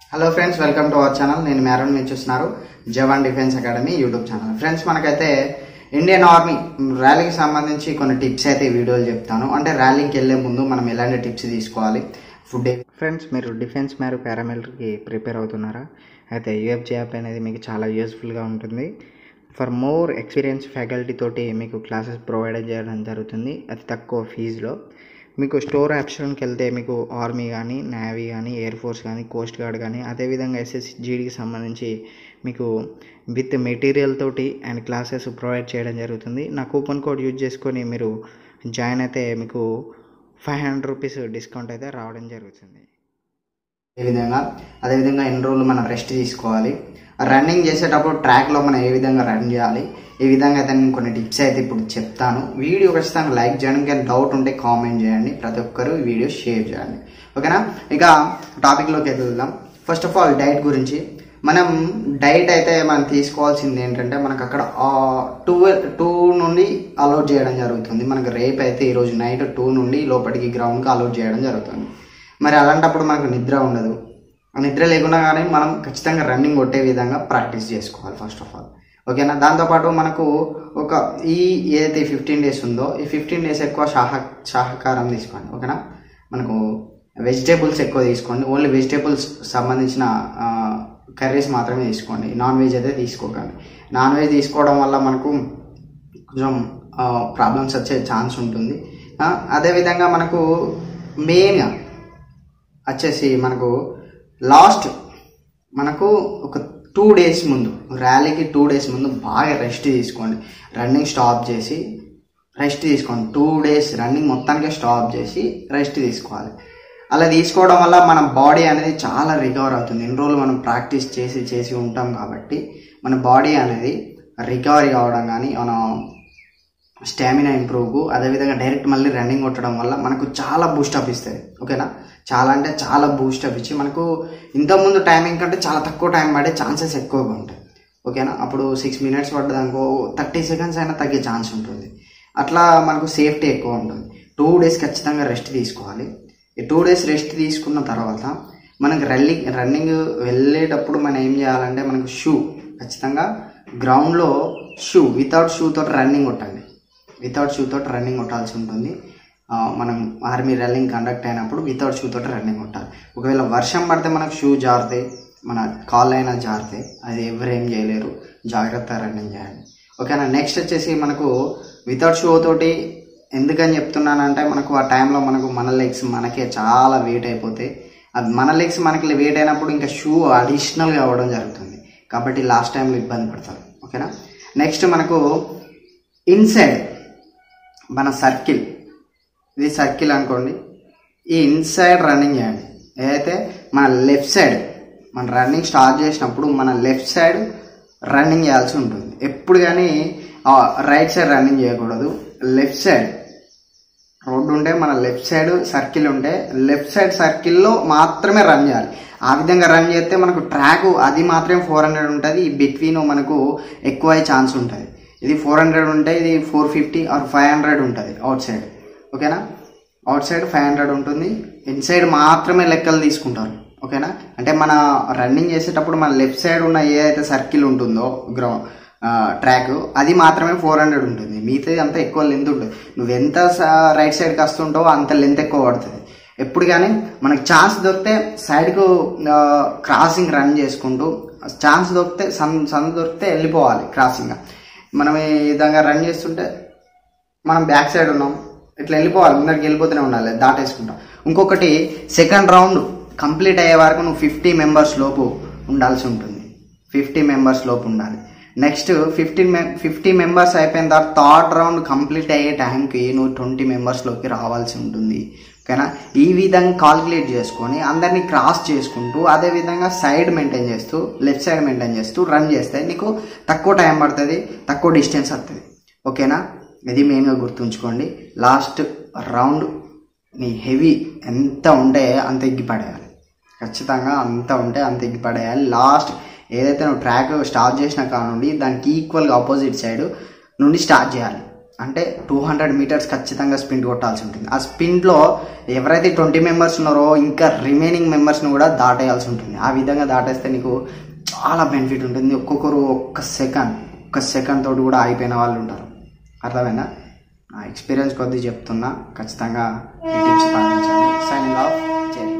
hello friends welcome to our channel నేను మేరన్ మీరు చూస్తున్నారు Jawan defence academy YouTube channel friends మనకైతే ఇండియన్ ఆర్మీ ర్యాలీకి సంబంధించి కొన్ని టిప్స్ అయితే ఈ వీడియోలు చెప్తాను అంటే ర్యాలీకి వెళ్ళే ముందు మనం ఎలాంటి టిప్స్ తీసుకోవాలి ఫుడ్ ఫ్రెండ్స్ మీరు డిఫెన్స్ మరియు పారామిలిటరీకి ప్రిపేర్ అవుతున్నారా అయితే యూఎఫ్జే యాప్ అనేది మీకు చాలా యూస్ఫుల్గా ఉంటుంది ఫర్ మోర్ ఎక్స్పీరియన్స్ ఫ్యాకల్టీ తోటి మీకు క్లాసెస్ ప్రొవైడ్ చేయడం జరుగుతుంది అతి తక్కువ ఫీజులో మీకు స్టోర్ ఆప్షన్కి వెళ్తే మీకు ఆర్మీ కానీ నేవీ కానీ ఎయిర్ ఫోర్స్ కానీ కోస్ట్ గార్డ్ కానీ అదేవిధంగా ఎస్ఎస్ జీడీకి సంబంధించి మీకు విత్ మెటీరియల్ తోటి అండ్ క్లాసెస్ ప్రొవైడ్ చేయడం జరుగుతుంది నా కూపన్ కోడ్ యూజ్ చేసుకొని మీరు జాయిన్ అయితే మీకు ఫైవ్ హండ్రెడ్ రూపీస్ డిస్కౌంట్ అయితే రావడం జరుగుతుంది ఏ విధంగా అదేవిధంగా ఎన్ని రోజులు మనం రెస్ట్ తీసుకోవాలి రన్నింగ్ చేసేటప్పుడు ట్రాక్లో మనం ఏ విధంగా రన్ చేయాలి ఈ విధంగా అయితే నేను కొన్ని టిప్స్ అయితే ఇప్పుడు చెప్తాను వీడియో ఖచ్చితంగా లైక్ చేయండి కానీ డౌట్ ఉంటే కామెంట్ చేయండి ప్రతి ఒక్కరు ఈ వీడియో షేర్ చేయండి ఓకేనా ఇక టాపిక్లోకి వెళ్దాం ఫస్ట్ ఆఫ్ ఆల్ డైట్ గురించి మనం డైట్ అయితే మనం తీసుకోవాల్సింది ఏంటంటే మనకు అక్కడ టూ టూ నుండి అలౌట్ చేయడం జరుగుతుంది మనకు రేపు అయితే ఈరోజు నైట్ టూ నుండి లోపలికి గ్రౌండ్కి అలౌట్ చేయడం జరుగుతుంది మరి అలాంటప్పుడు మనకు నిద్ర ఉండదు ఆ నిద్ర లేకుండా కానీ మనం ఖచ్చితంగా రన్నింగ్ కొట్టే విధంగా ప్రాక్టీస్ చేసుకోవాలి ఫస్ట్ ఆఫ్ ఆల్ ఓకేనా దాంతోపాటు మనకు ఒక ఈ ఏదైతే ఫిఫ్టీన్ డేస్ ఉందో ఈ ఫిఫ్టీన్ డేస్ ఎక్కువ శాహ శాకాహారం తీసుకోండి ఓకేనా మనకు వెజిటేబుల్స్ ఎక్కువ తీసుకోండి ఓన్లీ వెజిటేబుల్స్ సంబంధించిన కర్రీస్ మాత్రమే తీసుకోండి నాన్ వెజ్ అయితే తీసుకోకండి నాన్ వెజ్ తీసుకోవడం వల్ల మనకు కొంచెం ప్రాబ్లమ్స్ వచ్చే ఛాన్స్ ఉంటుంది ఆ, అదేవిధంగా మనకు మెయిన్గా వచ్చేసి మనకు లాస్ట్ మనకు ఒక టూ డేస్ ముందు ర్యాలీకి టూ డేస్ ముందు బాగా రెస్ట్ తీసుకోండి రన్నింగ్ స్టాప్ చేసి రెస్ట్ తీసుకోండి టూ డేస్ రన్నింగ్ మొత్తానికి స్టాప్ చేసి రెస్ట్ తీసుకోవాలి అలా తీసుకోవడం వల్ల మన బాడీ అనేది చాలా రికవర్ అవుతుంది ఎన్ని రోజులు మనం ప్రాక్టీస్ చేసి చేసి ఉంటాం కాబట్టి మన బాడీ అనేది రికవరీ కావడం కానీ మనం స్టామినా ఇంప్రూవ్ అదేవిధంగా డైరెక్ట్ మళ్ళీ రన్నింగ్ కొట్టడం వల్ల మనకు చాలా బూస్టప్ ఇస్తుంది ఓకేనా చాలా అంటే చాలా బూస్టప్ ఇచ్చి మనకు ఇంతకుముందు టైమింగ్ కంటే చాలా తక్కువ టైం పడే ఛాన్సెస్ ఎక్కువగా ఉంటాయి ఓకేనా అప్పుడు సిక్స్ మినిట్స్ పడ్డదనుకో థర్టీ సెకండ్స్ అయినా తగ్గే ఛాన్స్ ఉంటుంది అట్లా మనకు సేఫ్టీ ఎక్కువ ఉంటుంది టూ డేస్ ఖచ్చితంగా రెస్ట్ తీసుకోవాలి ఈ టూ డేస్ రెస్ట్ తీసుకున్న తర్వాత మనకు రన్నింగ్ రన్నింగ్ వెళ్ళేటప్పుడు మనం ఏం చేయాలంటే మనకు షూ ఖచ్చితంగా గ్రౌండ్లో షూ వితౌట్ షూ తోటి రన్నింగ్ కొట్టండి వితౌట్ షూ తోటి రన్నింగ్ కొట్టాల్సి ఉంటుంది ఆ, మనం ఆర్మీ రన్నింగ్ కండక్ట్ అయినప్పుడు వితౌట్ షూ తోటి రన్నింగ్ కొట్టాలి ఒకవేళ వర్షం పడితే మనకు షూ జారుతాయి మన కాళ్ళు అయినా జారుతాయి అది ఎవరు ఏం చేయలేరు జాగ్రత్త రన్నింగ్ చేయండి ఓకేనా నెక్స్ట్ వచ్చేసి మనకు వితౌట్ షూ తోటి ఎందుకని చెప్తున్నానంటే మనకు ఆ టైంలో మనకు మన లెగ్స్ మనకే చాలా వెయిట్ అయిపోతాయి అది మన లెగ్స్ మనకి వెయిట్ అయినప్పుడు ఇంకా షూ అడిషనల్గా అవ్వడం జరుగుతుంది కాబట్టి లాస్ట్ టైంలో ఇబ్బంది పడతారు ఓకేనా నెక్స్ట్ మనకు ఇన్సైడ్ మన సర్కిల్ ఇది సర్కిల్ అనుకోండి ఈ ఇన్సైడ్ రన్నింగ్ చేయండి ఏదైతే మన లెఫ్ట్ సైడ్ మన రన్నింగ్ స్టార్ట్ చేసినప్పుడు మన లెఫ్ట్ సైడ్ రన్నింగ్ చేయాల్సి ఉంటుంది ఎప్పుడు కానీ రైట్ సైడ్ రన్నింగ్ చేయకూడదు లెఫ్ట్ సైడ్ రోడ్డు ఉంటే మన లెఫ్ట్ సైడ్ సర్కిల్ ఉంటే లెఫ్ట్ సైడ్ సర్కిల్లో మాత్రమే రన్ చేయాలి ఆ విధంగా రన్ చేస్తే మనకు ట్రాక్ అది మాత్రమే ఫోర్ హండ్రెడ్ ఉంటుంది ఈ బిట్వీన్ మనకు ఎక్కువ అయ్యే ఛాన్స్ ఉంటుంది ఇది ఫోర్ హండ్రెడ్ ఉంటే ఇది four fifty or five hundred ఉంటుంది అవుట్ సైడ్ ఓకేనా అవుట్ సైడ్ ఫైవ్ హండ్రెడ్ ఉంటుంది ఇన్సైడ్ మాత్రమే లెక్కలు తీసుకుంటారు ఓకేనా అంటే మన రన్నింగ్ చేసేటప్పుడు మన లెఫ్ట్ సైడ్ ఉన్న ఏ అయితే సర్కిల్ ఉంటుందో గ్రౌండ్ ట్రాక్ అది మాత్రమే ఫోర్ హండ్రెడ్ ఉంటుంది మిగతాది అంతా ఎక్కువ లెంత్ ఉంటుంది నువ్వు ఎంత రైట్ సైడ్కి వస్తుంటావో అంత లెంత్ ఎక్కువ పడుతుంది ఎప్పుడు కానీ మనకు ఛాన్స్ దొరికితే సైడ్కు క్రాసింగ్ రన్ చేసుకుంటూ ఛాన్స్ దొరికితే సన్ సన్ దొరికితే వెళ్ళిపోవాలి క్రాసింగ్ మనం ఈ విధంగా రన్ చేస్తుంటే మనం బ్యాక్ సైడ్ ఉన్నాం ఇట్లా వెళ్ళిపోవాలి ముందరికి వెళ్ళిపోతూనే ఉండాలి దాటేసుకుంటాం ఇంకొకటి సెకండ్ రౌండ్ కంప్లీట్ అయ్యే వరకు నువ్వు ఫిఫ్టీ మెంబర్స్ లోపు ఉండాల్సి ఉంటుంది ఫిఫ్టీ మెంబర్స్ లోపు ఉండాలి నెక్స్ట్ ఫిఫ్టీన్ మె ఫిఫ్టీ మెంబర్స్ అయిపోయిన తర్వాత థర్డ్ రౌండ్ కంప్లీట్ అయ్యే టైంకి నువ్వు ట్వంటీ మెంబర్స్లోకి రావాల్సి ఉంటుంది ఓకేనా ఈ విధంగా కాల్కులేట్ చేసుకొని అందరినీ క్రాస్ చేసుకుంటూ అదే విధంగా సైడ్ మెయింటైన్ చేస్తూ లెఫ్ట్ సైడ్ మెయింటైన్ చేస్తూ రన్ చేస్తే నీకు తక్కువ టైం పడుతుంది తక్కువ డిస్టెన్స్ వస్తుంది ఓకేనా ఇది మెయిన్గా గుర్తుంచుకోండి లాస్ట్ రౌండ్ నీ హెవీ ఎంత ఉంటే అంత ఎగ్గి పడేయాలి ఖచ్చితంగా అంత ఉంటే అంత ఎగ్గి పడేయాలి లాస్ట్ ఏదైతే నువ్వు ట్రాక్ స్టార్ట్ చేసిన కాడ నుండి దానికి ఈక్వల్గా ఆపోజిట్ సైడ్ నుండి స్టార్ట్ చేయాలి అంటే టూ హండ్రెడ్ మీటర్స్ ఖచ్చితంగా స్పింట్ కొట్టాల్సి ఉంటుంది ఆ స్పింట్లో ఎవరైతే ట్వంటీ మెంబర్స్ ఉన్నారో ఇంకా రిమైనింగ్ మెంబర్స్ని కూడా దాటేయాల్సి ఉంటుంది ఆ విధంగా దాటేస్తే నీకు చాలా బెనిఫిట్ ఉంటుంది ఒక్కొక్కరు ఒక్క సెకండ్ ఒక్క సెకండ్ తోటి కూడా ఆగిపోయిన వాళ్ళు ఉంటారు అర్థమైందా నా ఎక్స్పీరియన్స్ కొద్దీ చెప్తున్నా ఖచ్చితంగా ఈ టిప్స్ పాటించాలి సైనింగ్ ఆఫ్ జై